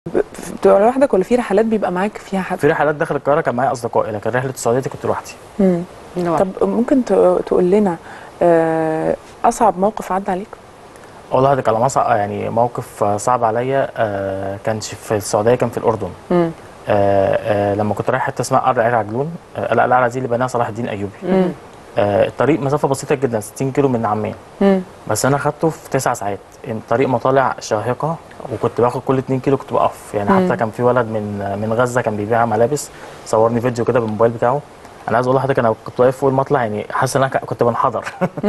بتبقى لوحدك ولا في رحلات بيبقى معاك فيها حد؟ في رحلات داخل القاهره كان معايا اصدقائي لكن رحله السعوديه دي كنت لوحدي مم. لوحدك. طب ممكن ت- تقول لنا آه، اصعب موقف عدى عليك؟ اقول لحضرتك على مصع يعني موقف آه، صعب عليا آه، كانش في السعوديه كان في الاردن مم. آه، آه، لما كنت رايح حته اسمها قرع عين عجلون آه، لا القلعه دي اللي بناها صلاح الدين ايوبي مم. آه، الطريق مسافه بسيطه جدا 60 كيلو من عمان مم. بس انا خدته في تسع ساعات الطريق مطالع شاهقه وكنت باخد كل 2 كيلو كنت بقف يعني مم. حتى كان في ولد من من غزه كان بيبيع ملابس صورني فيديو كده بالموبايل بتاعه انا عايز اقول لحضرتك انا كنت واقف فوق المطلع يعني حاسس ان انا ك- كنت بنحضر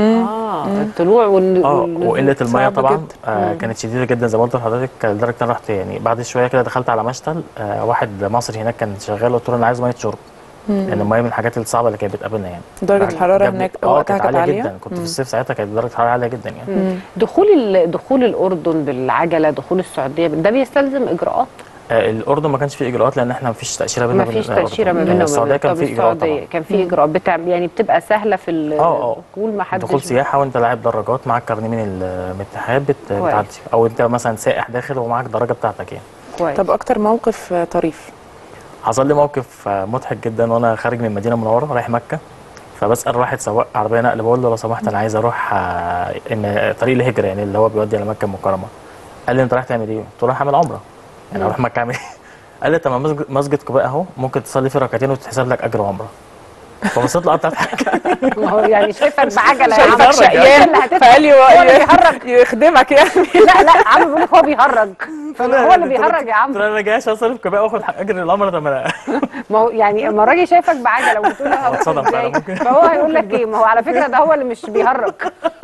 اه الطلوع وال اه وال- وقله الميه صعب طبعا جدا. آه كانت شديده جدا زي ما قلت لحضرتك لدرجه ان انا رحت يعني بعد شويه كده دخلت على مشتل آه واحد مصري هناك كان شغال قلت له انا عايز ميه شرب لان الميه من الحاجات الصعبه اللي كانت بتقابلنا يعني درجة يعني الحرارة جاب- هناك اه وقتها كانت كانت عاليه عالية؟ جدا كنت مم. في الصيف ساعتها كانت درجه الحراره عاليه جدا يعني مم. دخول ال- دخول الاردن بالعجله دخول السعوديه ده بيستلزم اجراءات آه، الاردن ما كانش فيه اجراءات لان احنا ما فيش تاشيره بيننا ما وبين فيش الأردن. تاشيره ما آه، بيننا وبين السعوديه كان طب في اجراءات السعوديه طبعا كان في اجراءات بتاع يعني بتبقى سهله في ال- اه اه الدخول ما حدش دخول سياحه وانت لاعب دراجات معاك كارنيه من ال- من الاتحاد بت- كويس. بتعدي او انت مثلا سائح داخل ومعاك دراجه بتاعتك يعني كويس طب اكتر موقف آه، طريف حصل لي موقف آه، مضحك جدا وانا خارج من المدينه المنوره رايح مكه فبسال واحد سواق عربيه نقل بقول له لو سمحت انا عايز اروح آه، إن- طريق الهجره يعني اللي هو بيودي على مكه المكرمه قال لي انت رايح تعمل ايه؟ قلت له رايح اعمل عمره يعني اروح مكه اعمل ايه؟ قال لي طب ما مسجد- مسجد قباء اهو ممكن تصلي فيه ركعتين وتتحسب لك اجر عمره فبصيت له قطعت حاجه ما هو يعني شايفك بعجله يا شايفك عم شقيان اللي هتدفع. فقال لي هو اللي ي- بيهرج يخدمك يعني لا لا عم بيقول لك هو بيهرج هو اللي بيهرج يا عم قلت له انا جاي عشان اصرف قباء واخد حق اجر العمره طب ما انا ما هو يعني اما الراجل شايفك بعجله وبتقول له هروح اتصدم فعلا ازاي ممكن. فهو هيقول لك ايه ما هو على فكره ده هو اللي مش بيهرج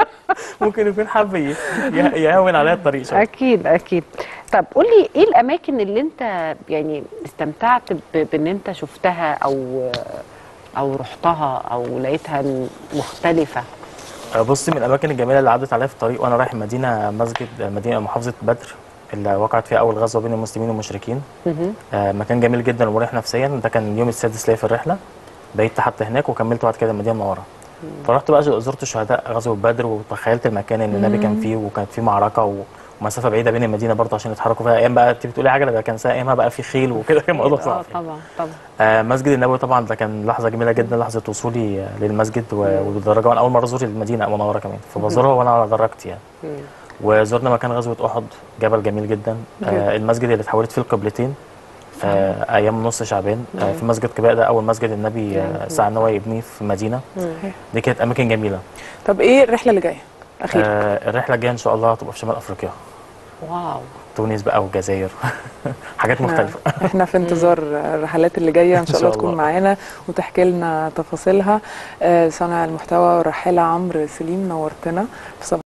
ممكن يكون حابب ي- ي- يهون عليا الطريق شويه اكيد اكيد طب قول لي ايه الاماكن اللي انت يعني استمتعت ب- بان انت شفتها او او رحتها او لقيتها مختلفه بصي من الاماكن الجميله اللي عدت عليا في الطريق وانا رايح مدينه مسجد مدينه محافظه بدر اللي وقعت فيها اول غزوه بين المسلمين والمشركين مهم. آه، مكان جميل جدا ومريح نفسيا ده كان اليوم السادس ليا في الرحله بقيت حتى هناك وكملت بعد كده المدينه المنوره فرحت بقى زرت شهداء غزوه بدر وتخيلت المكان اللي النبي كان فيه وكانت فيه معركه و- ومسافه بعيده بين المدينه برضه عشان يتحركوا فيها ايام بقى انت بتقولي عجله ده كان ساعة ايامها بقى في خيل وكده كان الموضوع اه صعب يعني. طبعا طبعا آه، مسجد النبوي طبعا ده كان لحظه جميله جدا لحظه وصولي آه، للمسجد و- وبالدرجه وانا اول مره ازور المدينه المنوره كمان فبزورها وانا على درجتي يعني مم. وزرنا مكان غزوه احد جبل جميل جدا آه المسجد اللي اتحولت فيه القبلتين آه ايام نص شعبان آه في مسجد قباء ده اول مسجد النبي آه سعى ان هو يبنيه في المدينه دي كانت اماكن جميله طب ايه الرحلة اللي جاية؟ أخيرا آه الرحله الجايه ان شاء الله هتبقى في شمال افريقيا واو تونس بقى والجزائر حاجات مختلفه احنا, احنا في انتظار الرحلات اللي جاية ان شاء إن الله شاء تكون الله. معانا وتحكي لنا تفاصيلها آه، صانع المحتوى راحلة عمرو سليم نورتنا في صباح